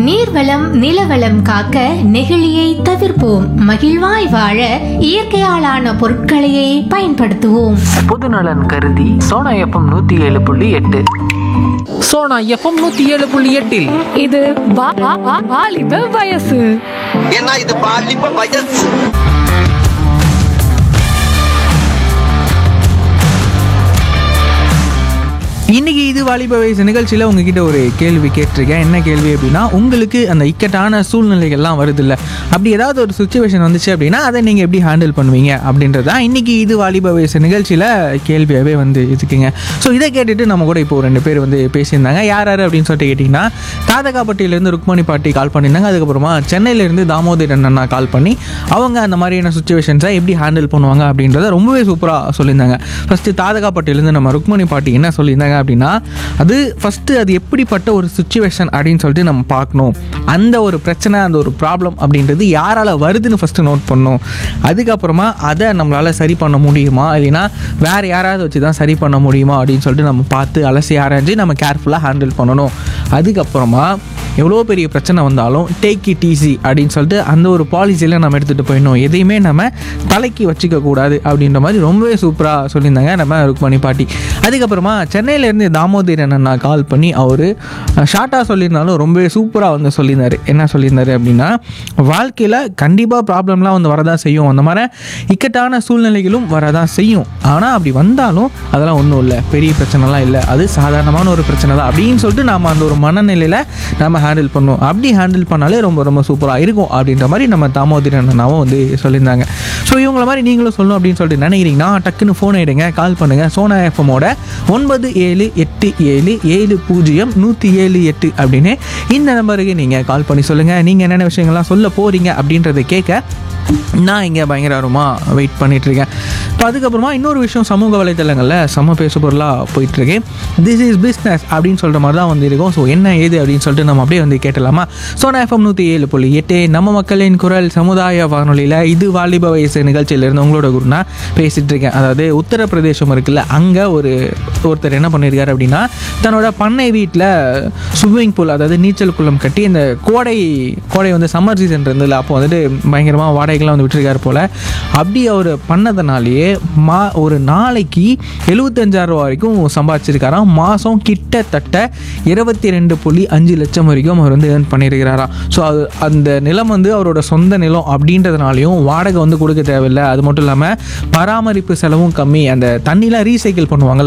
நீர்வளம் நிலவளம் காக்க நெகிழியை தவிர்ப்போம் மகிழ்வாய் வாழ இயற்கையாலான பொருட்களையே பயன்படுத்துவோம் பொதுநலன் கருதி சோனா எஃப்எம் நூற்றி ஏழு புள்ளி எட்டு சோனா எஃப்எம் நூற்றி ஏழு புள்ளி எட்டில் இது வா- வா- வா- வாலிப வயசு ஏன்னா இது பாலிப்ப வயசு இன்னைக்கு இது வாலிப வயசு நிகழ்ச்சியில் உங்ககிட்ட ஒரு கேள்வி கேட்டிருக்கேன் என்ன கேள்வி அப்படின்னா உங்களுக்கு அந்த இக்கட்டான சூழ்நிலைகள்லாம் வருது இல்லை அப்படி ஏதாவது ஒரு சுச்சுவேஷன் வந்துச்சு அப்படின்னா அதை நீங்கள் எப்படி ஹேண்டில் பண்ணுவீங்க அப்படின்றது தான் இன்னைக்கு இது வாலிப வயசு நிகழ்ச்சியில் கேள்வியாகவே வந்து இருக்குங்க ஸோ இதை கேட்டுட்டு நம்ம கூட இப்போ ரெண்டு பேர் வந்து பேசியிருந்தாங்க யார் யார் அப்படின்னு சொல்லிட்டு கேட்டிங்கன்னா தாதகாப்பட்டியிலேருந்து ருக்மணி பாட்டி கால் பண்ணியிருந்தாங்க அதுக்கப்புறமா சென்னையிலேருந்து தாமோதரன் அண்ணா கால் பண்ணி அவங்க அந்த மாதிரியான சுச்சுவேஷன்ஸை எப்படி ஹேண்டில் பண்ணுவாங்க அப்படின்றத ரொம்பவே சூப்பராக சொல்லியிருந்தாங்க ஃபஸ்ட்டு தாதகாப்பட்டியிலேருந்து நம்ம ருக்மணி பாட்டி என்ன சொல்லியிருந்தாங்க அப்படின்னா அது ஃபஸ்ட்டு அது எப்படிப்பட்ட ஒரு சுச்சுவேஷன் அப்படின்னு சொல்லிட்டு நம்ம பார்க்கணும் அந்த ஒரு பிரச்சனை அந்த ஒரு ப்ராப்ளம் அப்படின்றது யாரால் வருதுன்னு ஃபஸ்ட்டு நோட் பண்ணணும் அதுக்கப்புறமா அதை நம்மளால் சரி பண்ண முடியுமா இல்லைன்னா வேறு யாராவது வச்சு தான் சரி பண்ண முடியுமா அப்படின்னு சொல்லிட்டு நம்ம பார்த்து அலசி ஆராய்ஞ்சு நம்ம கேர்ஃபுல்லாக ஹேண்டில் பண்ணணும் அதுக்கப்புறமா எவ்வளோ பெரிய பிரச்சனை வந்தாலும் டேக் இட் ஈஸி அப்படின்னு சொல்லிட்டு அந்த ஒரு பாலிசியில் நம்ம எடுத்துகிட்டு போயிடணும் எதையுமே நம்ம தலைக்கு வச்சுக்க கூடாது அப்படின்ற மாதிரி ரொம்பவே சூப்பராக சொல்லியிருந்தாங்க நம்ம ருக்மணி பாட்டி அதுக்கப்புறமா சென்னையிலேருந்து தாமோதரன் அண்ணா கால் பண்ணி அவர் ஷார்ட்டாக சொல்லியிருந்தாலும் ரொம்பவே சூப்பராக வந்து சொல்லியிருந்தாரு என்ன சொல்லியிருந்தாரு அப்படின்னா வாழ்க்கையில் கண்டிப்பாக ப்ராப்ளம்லாம் வந்து வரதான் செய்யும் அந்த மாதிரி இக்கட்டான சூழ்நிலைகளும் வரதான் செய்யும் ஆனால் அப்படி வந்தாலும் அதெல்லாம் ஒன்றும் இல்லை பெரிய பிரச்சனைலாம் இல்லை அது சாதாரணமான ஒரு பிரச்சனை தான் அப்படின்னு சொல்லிட்டு நாம் அந்த ஒரு மனநிலையில் நம்ம ஹேண்டில் பண்ணுவோம் அப்படி ஹேண்டில் பண்ணாலே ரொம்ப ரொம்ப சூப்பராக இருக்கும் அப்படின்ற மாதிரி நம்ம தாமோதரன் அண்ணாவும் வந்து சொல்லியிருந்தாங்க ஸோ இவங்கள மாதிரி நீங்களும் சொல்லணும் அப்படின்னு சொல்லிட்டு நினைக்கிறீங்கன்னா டக்குன்னு ஃபோன் எடுங்க கால் பண்ணுங்கள் சோனா எஃப்எம்மோட ஒன்பது ஏழு எட்டு ஏழு ஏழு பூஜ்ஜியம் நூற்றி ஏழு எட்டு அப்படின்னு இந்த நம்பருக்கு நீங்கள் கால் பண்ணி சொல்லுங்கள் நீங்கள் என்னென்ன விஷயங்கள்லாம் சொல்ல போகிறீங்க அப்படின்றத கேட்க நான் இங்கே பயங்கர ஆர்வமாக வெயிட் பண்ணிகிட்ருக்கேன் இப்போ அதுக்கப்புறமா இன்னொரு விஷயம் சமூக வலைத்தளங்களில் செம்ம பேசு பொருளாக போயிட்டுருக்கு திஸ் இஸ் பிஸ்னஸ் அப்படின்னு சொல்கிற மாதிரி தான் வந்து இருக்கும் ஸோ என்ன ஏது அப்படின்னு சொல்லிட்டு நம்ம அப்படியே வந்து கேட்டலாமா சோனா எஃப்எம் நூற்றி ஏழு புள்ளி எட்டு நம்ம மக்களின் குரல் சமுதாய வானொலியில் இது வாலிப வயசு நிகழ்ச்சியிலேருந்து உங்களோட குருனா பேசிகிட்டு இருக்கேன் அதாவது உத்தரப்பிரதேசம் இருக்குல்ல அங்கே ஒரு ஒருத்தர் என்ன பண்ணியிருக்காரு அப்படின்னா தன்னோட பண்ணை வீட்டில் ஸ்விம்மிங் பூல் அதாவது நீச்சல் குளம் கட்டி இந்த கோடை கோடை வந்து சம்மர் சீசன் இருந்ததில்ல அப்போ வந்துட்டு பயங்கரமாக வாடகைக்கெலாம் வந்து விட்டுருக்காரு போல் அப்படி அவர் பண்ணதுனாலேயே மா ஒரு நாளைக்கு எழுபத்தஞ்சாயிரம் ரூபா வரைக்கும் சம்பாதிச்சிருக்காராம் மாதம் கிட்டத்தட்ட இருபத்தி ரெண்டு புள்ளி அஞ்சு லட்சம் வரைக்கும் அவர் வந்து ஏர்ன் பண்ணியிருக்கிறாராம் ஸோ அது அந்த நிலம் வந்து அவரோட சொந்த நிலம் அப்படின்றதுனாலையும் வாடகை வந்து கொடுக்க தேவையில்லை அது மட்டும் இல்லாமல் பராமரிப்பு செலவும் கம்மி அந்த தண்ணிலாம் ரீசைக்கிள் பண்ணுவாங்கல்ல